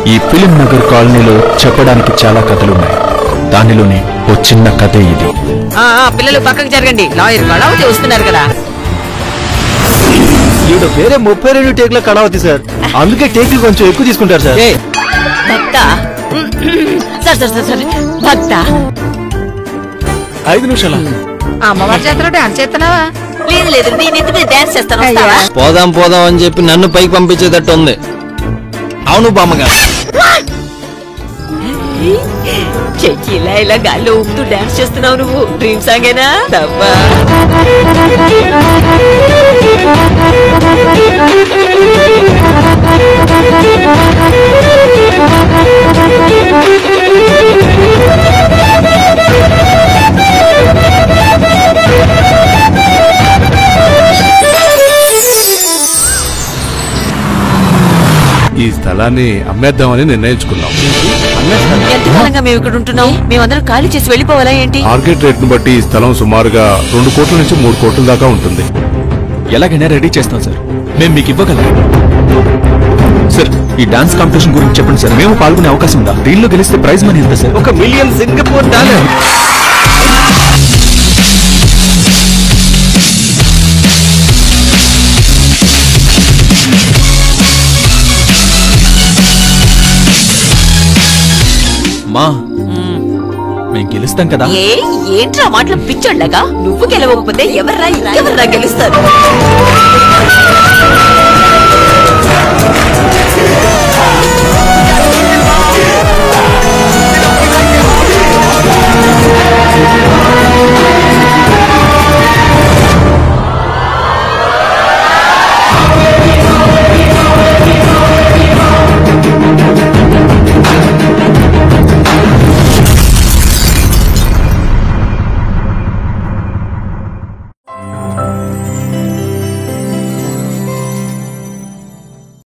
ఈ ఫిలిం నగర్ కాలనీలో చెప్పడానికి చాలా కథలున్నాయి దానిలోనే ఓ చిన్న కథే ఇది ఆ, ఆ, పిల్లలు పక్కకు జరగండి లాయర్ కళావతి వస్తున్నారు కదా ఈవిడ పేరే ముప్పై రెండు టేక్ల కళావతి సార్ అందుకే టేక్లు కొంచెం ఎక్కువ తీసుకుంటారు సార్ భక్త సార్ సార్ సార్ సార్ భక్త ఐదు నిమిషాల అమ్మవారి చేతిలో డాన్స్ చేస్తున్నావా లేదు లేదు నేను ఎందుకు డాన్స్ చేస్తాను వస్తావా? పోదాం పోదాం అని చెప్పి నన్ను పైకి పంపించేటట్టు ఉంది అవును బామ్మగారు చెయ్యి ఇలా ఇలా గాల్లో ఊపుతూ డాన్స్ చేస్తున్నావు నువ్వు డ్రీమ్ సాంగేనా తప్పా ఈ స్థలాన్ని అమ్మేద్దామని నిర్ణయించుకున్నాం ఎంతకాలంగా మేము ఇక్కడ ఉంటున్నాం మేమందరం ఖాళీ చేసి వెళ్ళిపోవాలా ఏంటి మార్కెట్ రేట్ ను బట్టి ఈ స్థలం సుమారుగా రెండు కోట్ల నుంచి మూడు కోట్ల దాకా ఉంటుంది ఎలాగైనా రెడీ చేస్తాం సార్ మేము మీకు ఇవ్వగలం సార్ ఈ డాన్స్ కాంపిటీషన్ గురించి చెప్పండి సార్ మేము పాల్గొనే అవకాశం ఉందా దీనిలో గెలిస్తే ప్రైజ్ మనీ ఎంత సార్ ఒక మిలియన్ సింగపూర్ డాలర్ మా మేము గెలుస్తాం కదా ఏ ఏంట్రా మాటలు పిచ్చోళ్ళగా నువ్వు గెలవకపోతే ఎవర్రా ఎవర్రా గెలుస్తారు